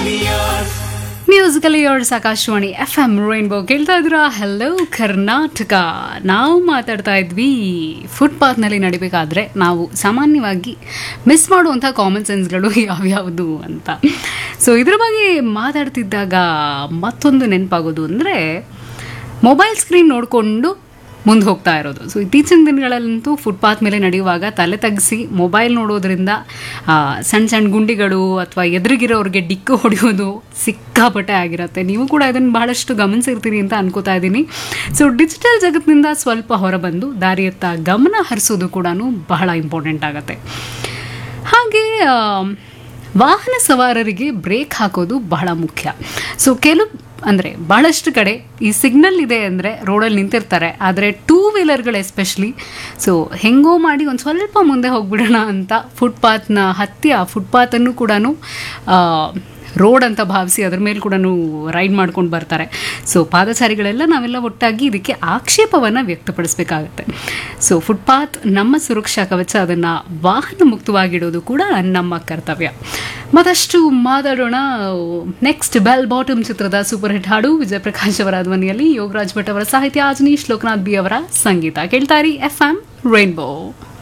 musical years Akashvani FM M ರೈನ್ಬೋ ಕೇಳ್ತಾ ಇದ್ರ ಹಲೋ ಕರ್ನಾಟಕ ನಾವು ಮಾತಾಡ್ತಾ ಇದ್ವಿ ಫುಟ್ಪಾತ್ನಲ್ಲಿ ನಡಿಬೇಕಾದ್ರೆ ನಾವು ಸಾಮಾನ್ಯವಾಗಿ ಮಿಸ್ ಮಾಡುವಂಥ ಕಾಮನ್ ಸೆನ್ಸ್ಗಳು ಯಾವ್ಯಾವುದು ಅಂತ ಸೊ ಇದ್ರ ಬಗ್ಗೆ ಮಾತಾಡ್ತಿದ್ದಾಗ ಮತ್ತೊಂದು ನೆನಪಾಗೋದು ಅಂದರೆ ಮೊಬೈಲ್ ಸ್ಕ್ರೀನ್ ನೋಡಿಕೊಂಡು ಮುಂದೆ ಹೋಗ್ತಾ ಇರೋದು ಸೊ ಇತ್ತೀಚಿನ ದಿನಗಳಲ್ಲಂತೂ ಫುಟ್ಪಾತ್ ಮೇಲೆ ನಡೆಯುವಾಗ ತಲೆ ತಗ್ಗಿಸಿ ಮೊಬೈಲ್ ನೋಡೋದ್ರಿಂದ ಆ, ಸಣ್ಣ ಸಣ್ಣ ಗುಂಡಿಗಳು ಅಥವಾ ಎದುರಿಗಿರೋರಿಗೆ ಡಿಕ್ಕು ಹೊಡೆಯೋದು ಸಿಕ್ಕಾಪಟ್ಟೆ ಆಗಿರುತ್ತೆ ನೀವು ಕೂಡ ಇದನ್ನು ಬಹಳಷ್ಟು ಗಮನಿಸಿರ್ತೀರಿ ಅಂತ ಅನ್ಕೋತಾ ಇದ್ದೀನಿ ಸೊ ಡಿಜಿಟಲ್ ಜಗತ್ತಿನಿಂದ ಸ್ವಲ್ಪ ಹೊರಬಂದು ದಾರಿಯತ್ತ ಗಮನ ಹರಿಸೋದು ಕೂಡ ಬಹಳ ಇಂಪಾರ್ಟೆಂಟ್ ಆಗುತ್ತೆ ಹಾಗೆ ಆ, ವಾಹನ ಸವಾರರಿಗೆ ಬ್ರೇಕ್ ಹಾಕೋದು ಬಹಳ ಮುಖ್ಯ ಸೊ ಕೆಲವು ಅಂದರೆ ಬಹಳಷ್ಟು ಕಡೆ ಈ ಸಿಗ್ನಲ್ ಇದೆ ಅಂದರೆ ರೋಡಲ್ಲಿ ನಿಂತಿರ್ತಾರೆ ಆದರೆ ಟೂ ವೀಲರ್ಗಳು ಎಸ್ಪೆಷಲಿ ಸೊ ಹೆಂಗೋ ಮಾಡಿ ಒಂದು ಸ್ವಲ್ಪ ಮುಂದೆ ಹೋಗ್ಬಿಡೋಣ ಅಂತ ಫುಟ್ಪಾತ್ನ ಹತ್ತಿ ಆ ಫುಟ್ಪಾತನ್ನು ಕೂಡ ರೋಡ್ ಅಂತ ಭಾವಿಸಿ ಅದ್ರ ಮೇಲೆ ಕೂಡ ರೈಡ್ ಮಾಡ್ಕೊಂಡು ಬರ್ತಾರೆ ಸೊ ಪಾದಚಾರಿಗಳೆಲ್ಲ ನಾವೆಲ್ಲ ಒಟ್ಟಾಗಿ ಇದಕ್ಕೆ ಆಕ್ಷೇಪವನ್ನು ವ್ಯಕ್ತಪಡಿಸಬೇಕಾಗತ್ತೆ ಸೊ ಫುಟ್ಪಾತ್ ನಮ್ಮ ಸುರಕ್ಷಾ ಕವಚ ಅದನ್ನು ವಾಹನ ಮುಕ್ತವಾಗಿಡೋದು ಕೂಡ ನಮ್ಮ ಕರ್ತವ್ಯ ಮತ್ತಷ್ಟು ಮಾತಾಡೋಣ ನೆಕ್ಸ್ಟ್ ಬೆಲ್ ಬಾಟಮ್ ಚಿತ್ರದ ಸೂಪರ್ ಹಿಟ್ ಹಾಡು ವಿಜಯ್ ಪ್ರಕಾಶ್ ಅವರ ಧ್ವನಿಯಲ್ಲಿ ಯೋಗರಾಜ್ ಭಟ್ ಅವರ ಸಾಹಿತ್ಯ ಅಜನೀಶ್ ಲೋಕನಾಥ್ ಬಿ ಅವರ ಸಂಗೀತ ಕೇಳ್ತಾರಿ ಎಫ್ ಎಂ ರೈನ್ಬೋ